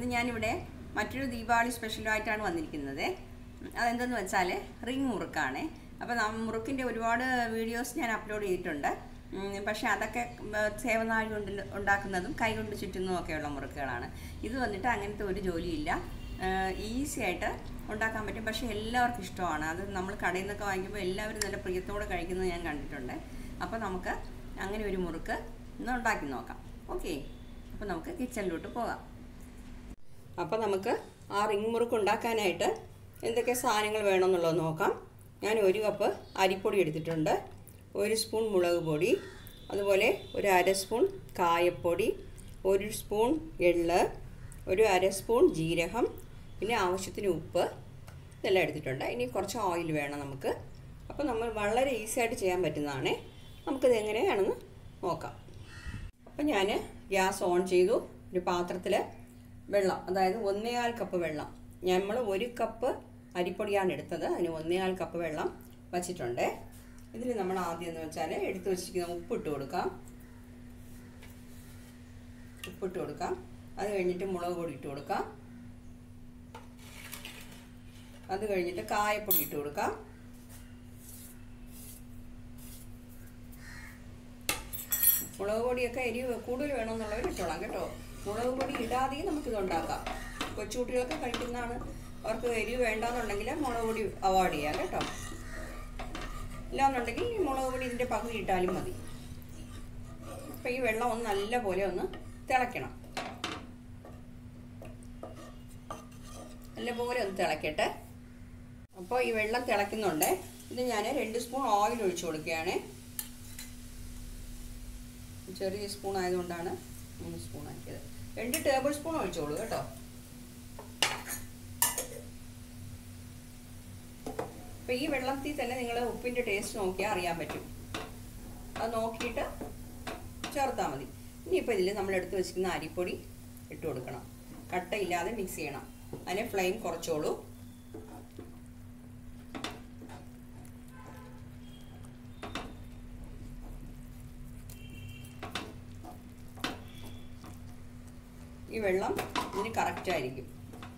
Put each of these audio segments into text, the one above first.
ഇന്ന് ഞാനിവിടെ മറ്റൊരു ദീപാവലി സ്പെഷ്യലായിട്ടാണ് വന്നിരിക്കുന്നത് അതെന്തെന്ന് വെച്ചാൽ റിംഗ് മുറുക്കാണ് അപ്പോൾ നം മുറുക്കിൻ്റെ ഒരുപാട് വീഡിയോസ് ഞാൻ അപ്ലോഡ് ചെയ്തിട്ടുണ്ട് ഉം, പക്ഷേ അതൊക്കെ ഉം, സേവനാഴി കൊണ്ട് ഉണ്ടാക്കുന്നതും കൈ കൊണ്ട് ചുറ്റുന്നതും ഒക്കെയുള്ള മുറുക്കുകളാണ് ഇത് വന്നിട്ട് അങ്ങനത്തെ ഒരു ജോലിയില്ല ഈസി ആയിട്ട് ഉണ്ടാക്കാൻ പറ്റും പക്ഷേ എല്ലാവർക്കും ഇഷ്ടമാണ് അത് നമ്മൾ കടയിൽ നിന്നൊക്കെ വാങ്ങിക്കുമ്പോൾ എല്ലാവരും നല്ല പ്രിയത്തോടെ കഴിക്കുന്നത് ഞാൻ കണ്ടിട്ടുണ്ട് അപ്പോൾ നമുക്ക് അങ്ങനെ ഒരു മുറുക്ക് ഇന്ന് ഉണ്ടാക്കി നോക്കാം ഓക്കെ അപ്പോൾ നമുക്ക് കിച്ചണിലോട്ട് പോകാം അപ്പോൾ നമുക്ക് ആ റിംഗ് മുറുക്ക് ഉണ്ടാക്കാനായിട്ട് എന്തൊക്കെ സാധനങ്ങൾ വേണമെന്നുള്ളത് നോക്കാം ഞാൻ ഒരു കപ്പ് അരിപ്പൊടി എടുത്തിട്ടുണ്ട് ഒരു സ്പൂൺ മുളക് പൊടി അതുപോലെ ഒരു അര സ്പൂൺ കായപ്പൊടി ഒരു സ്പൂൺ എള്ള് ഒരു അര സ്പൂൺ ജീരകം പിന്നെ ആവശ്യത്തിന് ഉപ്പ് ഇതെല്ലാം എടുത്തിട്ടുണ്ട് ഇനി കുറച്ച് ഓയിൽ വേണം നമുക്ക് അപ്പോൾ നമ്മൾ വളരെ ഈസി ആയിട്ട് ചെയ്യാൻ പറ്റുന്നതാണ് നമുക്കിത് എങ്ങനെയാണെന്ന് നോക്കാം അപ്പം ഞാൻ ഗ്യാസ് ഓൺ ചെയ്തു ഒരു പാത്രത്തിൽ വെള്ളം അതായത് ഒന്നേകാൽ കപ്പ് വെള്ളം നമ്മൾ ഒരു കപ്പ് അരിപ്പൊടിയാണ് എടുത്തത് അതിന് ഒന്നേകാൽ കപ്പ് വെള്ളം വച്ചിട്ടുണ്ട് ഇതിൽ നമ്മൾ ആദ്യം എന്ന് വെച്ചാൽ എടുത്തു വെച്ചിരിക്കുന്ന ഉപ്പിട്ട് കൊടുക്കാം ഉപ്പിട്ട് കൊടുക്കാം അത് കഴിഞ്ഞിട്ട് മുളക് പൊടി ഇട്ട് കൊടുക്കാം അത് കഴിഞ്ഞിട്ട് കായപ്പൊടി ഇട്ട് കൊടുക്കാം മുളക് പൊടിയൊക്കെ എരിവ് കൂടുതൽ വേണമെന്നുള്ളവർ ഇട്ടോളാം കേട്ടോ മുളക് പൊടി ഇടാതെയും നമുക്കിത് ഉണ്ടാക്കാം കൊച്ചുകുട്ടികളൊക്കെ കഴിക്കുന്നതാണ് അവർക്ക് എരിവ് വേണ്ടാന്നുണ്ടെങ്കിൽ മുളക് പൊടി അവോയ്ഡ് ചെയ്യാം കേട്ടോ ഇല്ലാന്നുണ്ടെങ്കിൽ ഈ മുളക് പൊടി ഇതിൻ്റെ പകുതി ഇട്ടാലും മതി അപ്പം ഈ വെള്ളം ഒന്ന് നല്ല പോലെ ഒന്ന് തിളയ്ക്കണം നല്ലപോലെ ഒന്ന് തിളക്കട്ടെ അപ്പോൾ ഈ വെള്ളം തിളയ്ക്കുന്നുണ്ട് ഇത് ഞാൻ രണ്ട് സ്പൂൺ ഓയിൽ ഒഴിച്ചു കൊടുക്കുകയാണ് ചെറിയ സ്പൂൺ ആയതുകൊണ്ടാണ് മൂന്ന് സ്പൂൺ ആക്കിയത് രണ്ട് ടേബിൾ സ്പൂൺ ഒഴിച്ചോളൂ കേട്ടോ അപ്പോൾ ഈ വെള്ളത്തിൽ തന്നെ നിങ്ങൾ ഉപ്പിൻ്റെ ടേസ്റ്റ് നോക്കിയാൽ അറിയാൻ പറ്റും അത് നോക്കിയിട്ട് ചേർത്താൽ മതി ഇനിയിപ്പോൾ ഇതിൽ നമ്മൾ എടുത്ത് വെച്ചിരിക്കുന്ന അരിപ്പൊടി ഇട്ട് കൊടുക്കണം കട്ടയില്ലാതെ മിക്സ് ചെയ്യണം അതിനെ ഫ്ലെയിം കുറച്ചോളൂ ഈ വെള്ളം ഇതിന് കറക്റ്റ് ആയിരിക്കും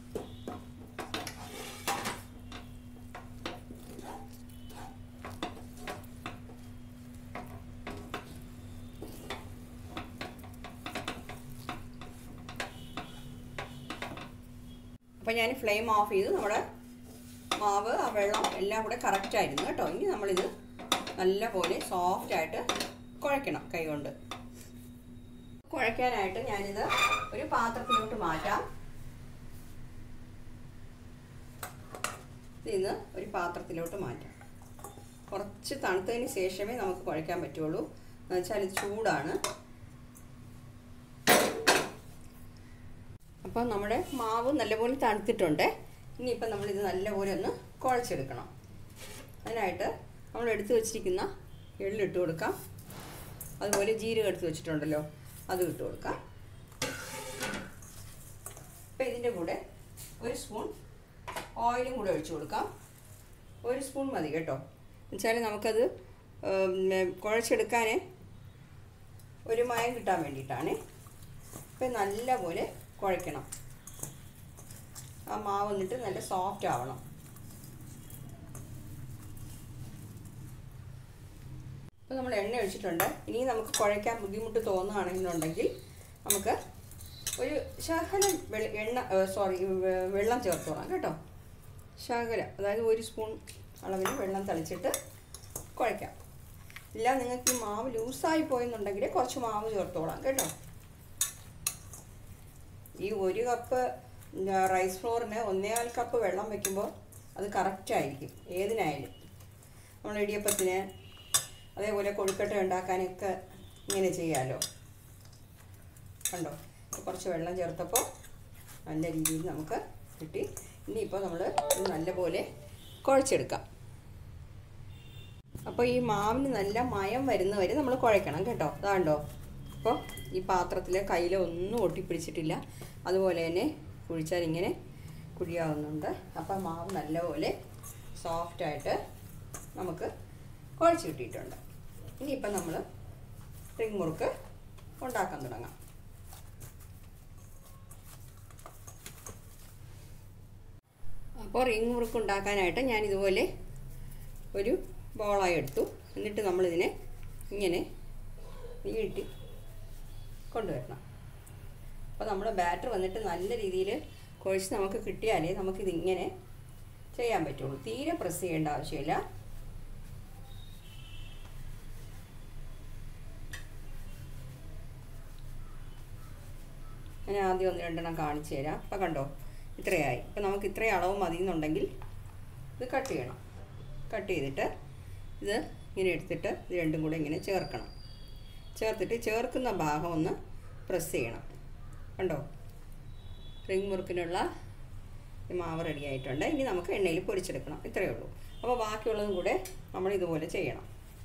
അപ്പോൾ ഞാൻ ഫ്ലെയിം ഓഫ് ചെയ്ത് നമ്മുടെ മാവ് ആ വെള്ളം എല്ലാം കൂടെ കറക്റ്റ് ആയിരുന്നു കേട്ടോ ഇനി നമ്മളിത് നല്ലപോലെ സോഫ്റ്റ് ആയിട്ട് കുഴയ്ക്കണം കൈകൊണ്ട് കുഴയ്ക്കാനായിട്ട് ഞാനിത് ഒരു പാത്രത്തിലോട്ട് മാറ്റാം ഇതിന്ന് ഒരു പാത്രത്തിലോട്ട് മാറ്റാം കുറച്ച് തണുത്തതിന് ശേഷമേ നമുക്ക് കുഴയ്ക്കാൻ പറ്റുള്ളൂ എന്ന് വെച്ചാൽ ഇത് ചൂടാണ് അപ്പോൾ നമ്മുടെ മാവ് നല്ലപോലെ തണുത്തിട്ടുണ്ട് ഇനിയിപ്പോൾ നമ്മളിത് നല്ലപോലെ ഒന്ന് കുഴച്ചെടുക്കണം അതിനായിട്ട് നമ്മൾ എടുത്തു വച്ചിരിക്കുന്ന എള്ളിട്ട് കൊടുക്കാം അതുപോലെ ജീരകം എടുത്ത് വെച്ചിട്ടുണ്ടല്ലോ അത് ഇട്ട് കൊടുക്കാം അപ്പം ഇതിൻ്റെ കൂടെ ഒരു സ്പൂൺ ഓയിലും കൂടെ ഒഴിച്ചു കൊടുക്കാം ഒരു സ്പൂൺ മതി കേട്ടോ എന്നുവെച്ചാൽ നമുക്കത് കുഴച്ചെടുക്കാൻ ഒരു മയം കിട്ടാൻ വേണ്ടിയിട്ടാണ് അപ്പം നല്ലപോലെ കുഴയ്ക്കണം ആ മാവ് വന്നിട്ട് നല്ല സോഫ്റ്റ് ആവണം അപ്പോൾ നമ്മൾ എണ്ണ ഒഴിച്ചിട്ടുണ്ട് ഇനി നമുക്ക് കുഴയ്ക്കാൻ ബുദ്ധിമുട്ട് തോന്നുകയാണെന്നുണ്ടെങ്കിൽ നമുക്ക് ഒരു ശകലം വെള്ള എണ്ണ സോറി വെള്ളം ചേർത്തോളാം കേട്ടോ ശകലം അതായത് ഒരു സ്പൂൺ അളവിന് വെള്ളം തളിച്ചിട്ട് കുഴയ്ക്കാം ഇല്ല നിങ്ങൾക്ക് ഈ മാവ് ലൂസായി പോയെന്നുണ്ടെങ്കിൽ കുറച്ച് മാവ് ചേർത്തോളാം കേട്ടോ ഈ ഒരു കപ്പ് റൈസ് ഫ്ലോറിന് ഒന്നേകാൽ കപ്പ് വെള്ളം വെക്കുമ്പോൾ അത് കറക്റ്റ് ആയിരിക്കും ഏതിനായാലും നമ്മൾ ഇടിയപ്പത്തിന് അതേപോലെ കൊഴുക്കട്ട ഉണ്ടാക്കാനൊക്കെ ഇങ്ങനെ ചെയ്യാമല്ലോ കണ്ടോ കുറച്ച് വെള്ളം ചേർത്തപ്പോൾ നല്ല രീതിയിൽ നമുക്ക് കിട്ടി ഇനിയിപ്പോൾ നമ്മൾ ഇത് നല്ലപോലെ കുഴച്ചെടുക്കാം അപ്പോൾ ഈ മാവിന് നല്ല മയം വരുന്ന വരെ നമ്മൾ കുഴയ്ക്കണം കേട്ടോ അതാണ്ടോ അപ്പോൾ ഈ പാത്രത്തിൽ കയ്യിൽ ഒന്നും ഒട്ടിപ്പിടിച്ചിട്ടില്ല അതുപോലെ തന്നെ കുഴിച്ചാൽ ഇങ്ങനെ കുഴിയാവുന്നുണ്ട് അപ്പോൾ മാവ് നല്ലപോലെ സോഫ്റ്റായിട്ട് നമുക്ക് കുഴച്ച് കിട്ടിയിട്ടുണ്ട് ഇനിയിപ്പം നമ്മൾ റിംഗ് മുറുക്ക് ഉണ്ടാക്കാൻ തുടങ്ങാം അപ്പോൾ റിങ് മുറുക്ക് ഉണ്ടാക്കാനായിട്ട് ഞാൻ ഇതുപോലെ ഒരു ബോളായി എടുത്തു എന്നിട്ട് നമ്മളിതിനെ ഇങ്ങനെ നീട്ടി കൊണ്ടുവരണം അപ്പോൾ നമ്മുടെ ബാറ്റർ വന്നിട്ട് നല്ല രീതിയിൽ കുഴച്ച് നമുക്ക് കിട്ടിയാലേ നമുക്കിതിങ്ങനെ ചെയ്യാൻ പറ്റുള്ളൂ തീരെ പ്രസ് ചെയ്യേണ്ട ആവശ്യമില്ല ഞാൻ ആദ്യം ഒന്ന് രണ്ടെണ്ണം കാണിച്ചു തരാം അപ്പം കണ്ടോ ഇത്രയായി ഇപ്പം നമുക്ക് ഇത്രയും അളവ് മതി എന്നുണ്ടെങ്കിൽ ഇത് കട്ട് ചെയ്യണം കട്ട് ചെയ്തിട്ട് ഇത് ഇങ്ങനെ എടുത്തിട്ട് ഇത് രണ്ടും കൂടെ ഇങ്ങനെ ചേർക്കണം ചേർത്തിട്ട് ചേർക്കുന്ന ഭാഗം ഒന്ന് പ്രസ് ചെയ്യണം കണ്ടോ റിങ് മുറുക്കിനുള്ള ഈ മാവ് റെഡി ആയിട്ടുണ്ട് ഇനി നമുക്ക് എണ്ണയിൽ പൊരിച്ചെടുക്കണം ഇത്രയേ ഉള്ളൂ അപ്പോൾ ബാക്കിയുള്ളതും കൂടെ നമ്മൾ ഇതുപോലെ ചെയ്യണം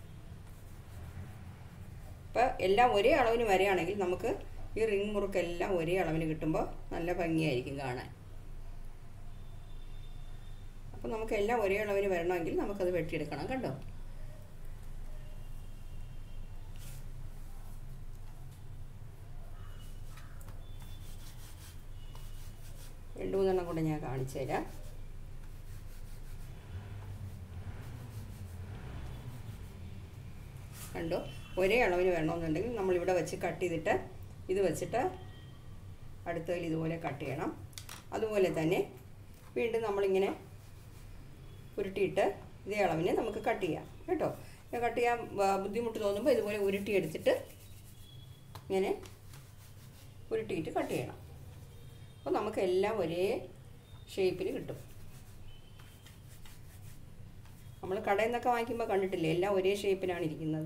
അപ്പോൾ എല്ലാം ഒരേ അളവിന് വരികയാണെങ്കിൽ നമുക്ക് ഈ റിങ് മുറുക്കെല്ലാം ഒരേ അളവിന് കിട്ടുമ്പോൾ നല്ല ഭംഗിയായിരിക്കും കാണാൻ അപ്പോൾ നമുക്ക് എല്ലാം ഒരേ അളവിന് വരണമെങ്കിൽ നമുക്കത് വെട്ടിയെടുക്കണം കണ്ടോ രണ്ട് മൂന്നെണ്ണം കൂടെ ഞാൻ കാണിച്ചു തരാം കണ്ടോ ഒരേ അളവിന് വേണമെന്നുണ്ടെങ്കിൽ നമ്മളിവിടെ വെച്ച് കട്ട് ചെയ്തിട്ട് ഇത് വെച്ചിട്ട് അടുത്തതിൽ ഇതുപോലെ കട്ട് ചെയ്യണം അതുപോലെ തന്നെ വീണ്ടും നമ്മളിങ്ങനെ ഉരുട്ടിയിട്ട് ഇതേ അളവിന് നമുക്ക് കട്ട് ചെയ്യാം കേട്ടോ കട്ട് ചെയ്യാൻ ബ- ബുദ്ധിമുട്ട് തോന്നുമ്പോൾ ഇതുപോലെ ഉരുട്ടിയെടുത്തിട്ട് ഇങ്ങനെ ഉരുട്ടിയിട്ട് കട്ട് ചെയ്യണം അപ്പോൾ നമുക്ക് എല്ലാം ഒരേ ഷേപ്പിൽ കിട്ടും നമ്മൾ കടയിൽ നിന്നൊക്കെ വാങ്ങിക്കുമ്പോൾ കണ്ടിട്ടില്ലേ എല്ലാം ഒരേ ഷേപ്പിനാണ് ഇരിക്കുന്നത്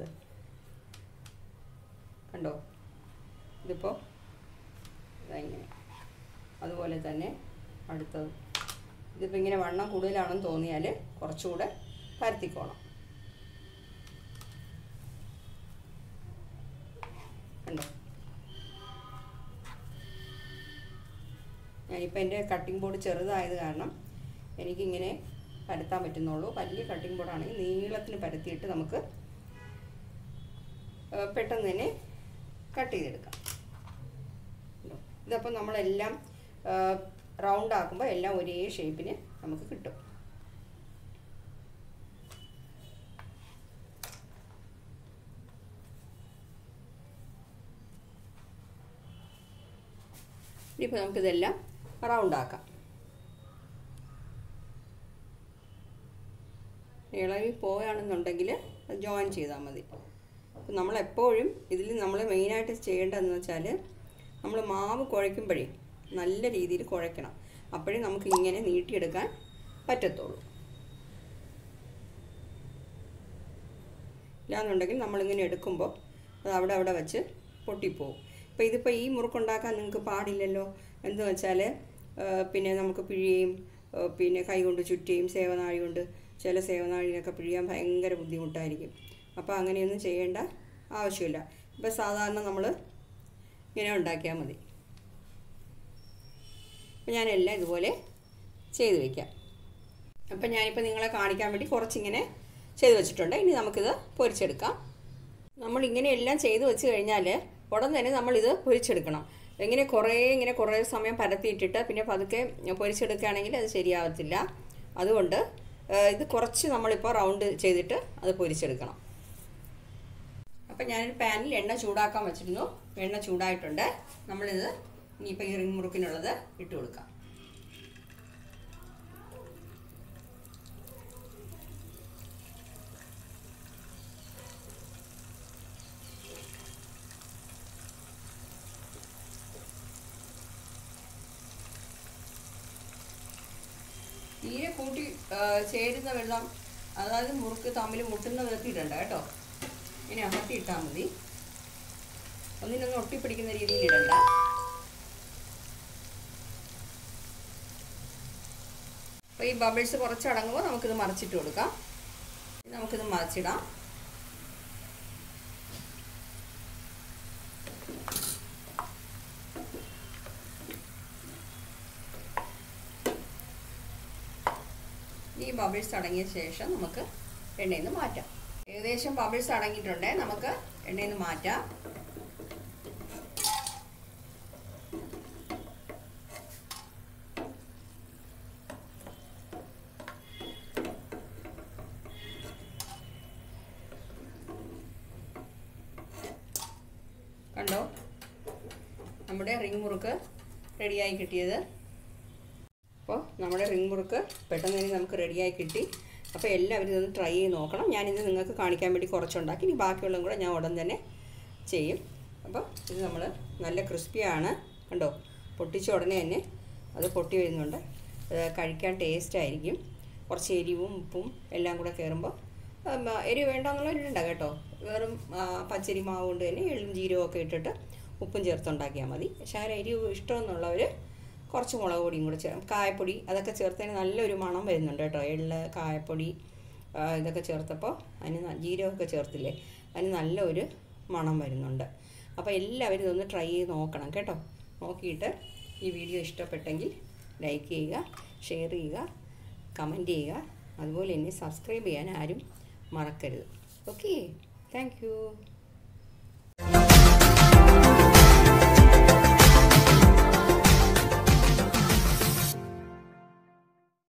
കണ്ടോ ഇതിപ്പോൾ ഇങ്ങനെ അതുപോലെ തന്നെ അടുത്തത് ഇതിപ്പോൾ ഇങ്ങനെ വണ്ണം കൂടുതലാണെന്ന് തോന്നിയാൽ കുറച്ചുകൂടെ പരത്തിക്കോണം കണ്ടോ ഞാനിപ്പോൾ എൻ്റെ കട്ടിംഗ് ബോർഡ് ചെറുതായത് കാരണം എനിക്കിങ്ങനെ പരത്താൻ പറ്റുന്നുള്ളൂ വലിയ കട്ടിംഗ് ബോർഡാണെങ്കിൽ നീളത്തിന് പരത്തിയിട്ട് നമുക്ക് ആ, പെട്ടെന്ന് തന്നെ കട്ട് ചെയ്തെടുക്കാം ഉണ്ടോ? ഇതപ്പോൾ നമ്മളെല്ലാം റൗണ്ട് ആക്കുമ്പോൾ എല്ലാം ഒരേ ഷേപ്പിന് നമുക്ക് കിട്ടും ഇനിയിപ്പോൾ നമുക്കിതെല്ലാം റൗണ്ട് ആക്കാം ഇളകി പോവുകയാണെന്നുണ്ടെങ്കിൽ ജോയിൻ ചെയ്താൽ മതി അപ്പം നമ്മളെപ്പോഴും ഇതിൽ നമ്മൾ മെയിനായിട്ട് ചെയ്യേണ്ടതെന്ന് വെച്ചാൽ നമ്മൾ മാവ് കുഴയ്ക്കുമ്പോഴേ നല്ല രീതിയിൽ കുഴയ്ക്കണം അപ്പോഴേ നമുക്ക് ഇങ്ങനെ നീട്ടിയെടുക്കാൻ പറ്റത്തുള്ളൂ ഇല്ലാന്നുണ്ടെങ്കിൽ നമ്മളിങ്ങനെ എടുക്കുമ്പോൾ അത് അവിടെ അവിടെ വെച്ച് പൊട്ടിപ്പോവും അപ്പോൾ ഇതിപ്പോൾ ഈ മുറുക്കുണ്ടാക്കാൻ നിങ്ങൾക്ക് പാടില്ലല്ലോ എന്ന് വെച്ചാൽ പിന്നെ നമുക്ക് പിഴിയും ആ, പിന്നെ കൈ കൊണ്ട് ചുറ്റിയും സേവനാഴി കൊണ്ട് ചില സേവനാഴിനൊക്കെ പിഴിയാൻ ഭയങ്കര ബുദ്ധിമുട്ടായിരിക്കും അപ്പോൾ അങ്ങനെയൊന്നും ചെയ്യേണ്ട ആവശ്യമില്ല ഇപ്പോൾ സാധാരണ നമ്മൾ ഇങ്ങനെ ഉണ്ടാക്കിയാൽ മതി അപ്പോൾ ഞാനെല്ലാം ഇതുപോലെ ചെയ്ത് വയ്ക്കാം അപ്പം ഞാനിപ്പോൾ നിങ്ങളെ കാണിക്കാൻ വേണ്ടി കുറച്ചിങ്ങനെ ചെയ്ത് വെച്ചിട്ടുണ്ട് ഇനി നമുക്കിത് പൊരിച്ചെടുക്കാം നമ്മൾ ഇങ്ങനെ എല്ലാം ചെയ്ത് വെച്ച് കഴിഞ്ഞാൽ ഉടൻ തന്നെ നമ്മളിത് പൊരിച്ചെടുക്കണം ഇങ്ങനെ കുറേ ഇങ്ങനെ കുറേ സമയം പരത്തിയിട്ടിട്ട് പിന്നെ പതുക്കെ പൊരിച്ചെടുക്കുകയാണെങ്കിൽ അത് ശരിയാവത്തില്ല അതുകൊണ്ട് ഏഹ്, ഇത് കുറച്ച് നമ്മളിപ്പോൾ റൗണ്ട് ചെയ്തിട്ട് അത് പൊരിച്ചെടുക്കണം അപ്പം ഞാനൊരു പാനിൽ എണ്ണ ചൂടാക്കാൻ വെച്ചിരുന്നു എണ്ണ ചൂടായിട്ടുണ്ട് നമ്മളിത് ഇനിയിപ്പോൾ ഈ റിങ് മുറുക്കിനുള്ളത് ഇട്ട് കൊടുക്കാം തീരെ കൂട്ടി ആ, ചേരുന്ന വെള്ളം അതായത് മുറുക്ക് തമ്മിൽ മുട്ടുന്ന വിധത്തിൽ ഇടണ്ട കേട്ടോ ഇങ്ങനെ അമർത്തി ഇട്ടാൽ മതി ഒന്നിനൊന്നും ഒട്ടിപ്പിടിക്കുന്ന രീതിയിൽ ഇടണ്ട അപ്പോൾ ഈ ബബിൾസ് കുറച്ചടങ്ങുമ്പോൾ നമുക്കിത് മറിച്ചിട്ട് കൊടുക്കാം ഇനി നമുക്കിത് മറിച്ചിടാം ഈ ബബിൾസ് അടങ്ങിയ ശേഷം നമുക്ക് എണ്ണയിൽ നിന്ന് മാറ്റാം ഏകദേശം ബബിൾസ് അടങ്ങിയിട്ടുണ്ട് നമുക്ക് എണ്ണയിൽ നിന്ന് മാറ്റാം നമ്മുടെ റിംഗ് മുറുക്ക് റെഡിയായി കിട്ടിയത് അപ്പോൾ നമ്മുടെ റിംഗ് മുറുക്ക് പെട്ടെന്ന് തന്നെ നമുക്ക് റെഡിയായി കിട്ടി അപ്പോൾ എല്ലാവരും ഇതൊന്ന് ട്രൈ ചെയ്ത് നോക്കണം ഞാനിത് നിങ്ങൾക്ക് കാണിക്കാൻ വേണ്ടി കുറച്ചുണ്ടാക്കി ഇനി ബാക്കിയുള്ളതും കൂടെ ഞാൻ ഉടൻ തന്നെ ചെയ്യും അപ്പോൾ ഇത് നമ്മൾ നല്ല ക്രിസ്പിയാണ് കണ്ടോ പൊട്ടിച്ച ഉടനെ തന്നെ അത് പൊട്ടി വരുന്നുണ്ട് അത് കഴിക്കാൻ ടേസ്റ്റ് ആയിരിക്കും കുറച്ച് എരിവും ഉപ്പും എല്ലാം കൂടെ കയറുമ്പോൾ എരിവ് വേണ്ടെന്നുള്ളവരുണ്ട് കേട്ടോ വെറും ആ, പച്ചരി മാവ് കൊണ്ട് തന്നെ എള്ളും ജീരകവും ഒക്കെ ഇട്ടിട്ട് ഉപ്പും ചേർത്തുണ്ടാക്കിയാൽ മതി ശകലം എരിവ് ഇഷ്ടമെന്നുള്ളവർ കുറച്ച് മുളക് പൊടിയും കൂടെ ചേർക്കും കായപ്പൊടി അതൊക്കെ ചേർത്തതിന് നല്ലൊരു മണം വരുന്നുണ്ട് കേട്ടോ എള്ള് കായപ്പൊടി ആ, ഇതൊക്കെ ചേർത്തപ്പോൾ അതിന് ന- ജീരകമൊക്കെ ചേർത്തില്ലേ അതിന് നല്ല ഒരു മണം വരുന്നുണ്ട് അപ്പോൾ എല്ലാവരും ഇതൊന്ന് ട്രൈ ചെയ്ത് നോക്കണം കേട്ടോ നോക്കിയിട്ട് ഈ വീഡിയോ ഇഷ്ടപ്പെട്ടെങ്കിൽ ലൈക്ക് ചെയ്യുക ഷെയർ ചെയ്യുക കമൻറ്റ് ചെയ്യുക അതുപോലെ തന്നെ സബ്സ്ക്രൈബ് ചെയ്യാൻ ആരും മറക്കരുത് ഓക്കെ താങ്ക് യു